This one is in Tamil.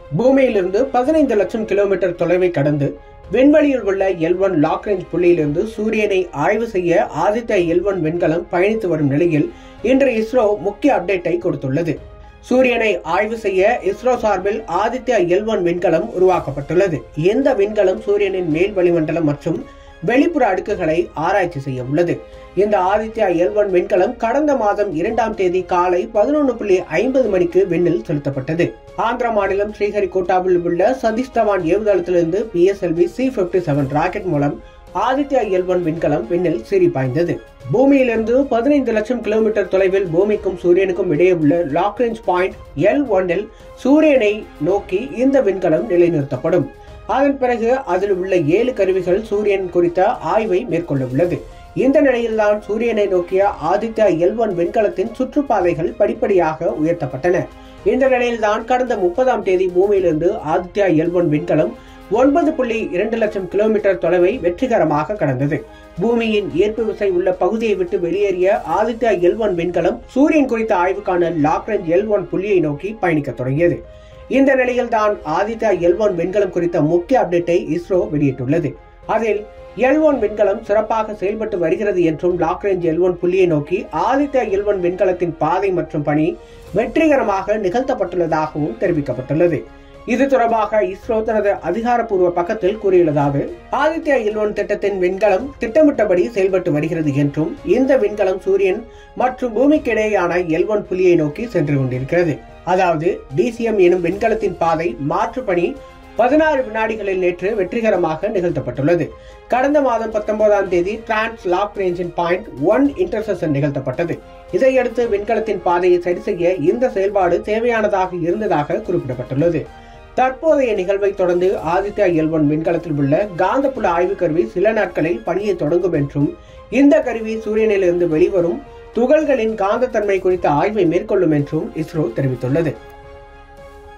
பூமியிலிருந்து பதினைந்து லட்சம் கிலோமீட்டர் தொலைவை கடந்து விண்வெளியில் உள்ள எல் ஒன் லாக் ரேஞ்ச் புள்ளியிலிருந்து சூரியனை ஆய்வு செய்ய ஆதித்யா எல் ஒன் விண்கலம் பயணித்து வரும் நிலையில் இன்று இஸ்ரோ முக்கிய அப்டேட்டை கொடுத்துள்ளது சூரியனை ஆய்வு செய்ய இஸ்ரோ சார்பில் ஆதித்யா எல் ஒன் விண்கலம் உருவாக்கப்பட்டுள்ளது இந்த விண்கலம் சூரியனின் மேல் வளிமண்டலம் மற்றும் வெளிப்புற அடுக்குகளை ஆராய்ச்சி செய்ய உள்ளது இந்த ஆதித்யா எல் ஒன் விண்கலம் கடந்த மாதம் இரண்டாம் தேதி காலை பதினொன்று புள்ளி ஐம்பது மணிக்கு விண்ணில் செலுத்தப்பட்டது ஆந்திர மாநிலம் ஸ்ரீஹரிகோட்டாவில் உள்ள சதீஷ் தவான் ஏவுதளத்திலிருந்து PSLV C fifty seven rocket மூலம் ஆதித்யா எல் ஒன் விண்கலம் விண்ணில் சீறி பாய்ந்தது பூமியிலிருந்து பதினைந்து லட்சம் கிலோமீட்டர் தொலைவில் பூமிக்கும் சூரியனுக்கும் இடையே உள்ள லாக் ரேஞ்ச் பாயிண்ட் எல் ஒன்னில் சூரியனை நோக்கி இந்த விண்கலம் நிலைநிறுத்தப்படும் அதன் பிறகு அதில் உள்ள ஏழு கருவிகள் சூரியன் குறித்த ஆய்வை மேற்கொள்ள உள்ளது இந்த நிலையில்தான் சூரியனை நோக்கிய ஆதித்யா எல் ஒன் விண்கலத்தின் சுற்றுப்பாதைகள் படிப்படியாக உயர்த்தப்பட்டன இந்த நிலையில்தான் கடந்த முப்பதாம் தேதி பூமியிலிருந்து ஆதித்யா எல் ஒன் விண்கலம் ஒன்பது புள்ளி இரண்டு லட்சம் கிலோமீட்டர் தொலைவை வெற்றிகரமாக கடந்தது பூமியின் ஈர்ப்பு விசை உள்ள பகுதியை விட்டு வெளியேறிய ஆதித்யா எல் ஒன் விண்கலம் சூரியன் குறித்த ஆய்வுக்கான லாக்ரஞ்ச் எல் ஒன் புள்ளியை நோக்கி பயணிக்க தொடங்கியது இந்த நிலையில் தான் ஆதித்யா எல் ஒன் விண்கலம் குறித்த முக்கிய அப்டேட்டை இஸ்ரோ வெளியிட்டுள்ளது அதில் எல் ஒன் விண்கலம் சிறப்பாக செயல்பட்டு வருகிறது என்றும் லாக் ரேஞ்ச் எல் ஒன் புள்ளியை நோக்கி ஆதித்யா எல் ஒன் விண்கலத்தின் பாதை மற்றும் பணி வெற்றிகரமாக நிகழ்த்தப்பட்டுள்ளதாகவும் தெரிவிக்கப்பட்டுள்ளது இது தொடர்பாக இஸ்ரோ தனது அதிகாரப்பூர்வ பக்கத்தில் கூறியுள்ளதாவது ஆதித்யா எல் ஒன் திட்டத்தின் விண்கலம் திட்டமிட்டபடி செயல்பட்டு வருகிறது என்றும் இந்த விண்கலம் சூரியன் மற்றும் பூமிக்கு இடையேயான எல் ஒன் புள்ளியை நோக்கி சென்று கொண்டிருக்கிறது அதாவது டிசிஎம் எனும் விண்கலத்தின் பாதை மாற்று பணி பதினாறு வினாடிகளில் நேற்று வெற்றிகரமாக நிகழ்த்தப்பட்டுள்ளது கடந்த மாதம் பத்தொன்பதாம் தேதி trans Lagrangian point one intersection நிகழ்த்தப்பட்டது இதையடுத்து விண்கலத்தின் பாதையை சரி செய்ய இந்த செயல்பாடு தேவையானதாக இருந்ததாக குறிப்பிடப்பட்டுள்ளது தற்போதைய நிகழ்வை தொடர்ந்து ஆதித்யா எல் ஒன் விண்கலத்தில் உள்ள காந்தப்புல ஆய்வு கருவி சில நாட்களில் பணியை தொடங்கும் என்றும் இந்த கருவி சூரியனிலிருந்து வெளிவரும் துகள்களின் காந்தத்தன்மை குறித்த ஆய்வை மேற்கொள்ளும் என்றும் இஸ்ரோ தெரிவித்துள்ளது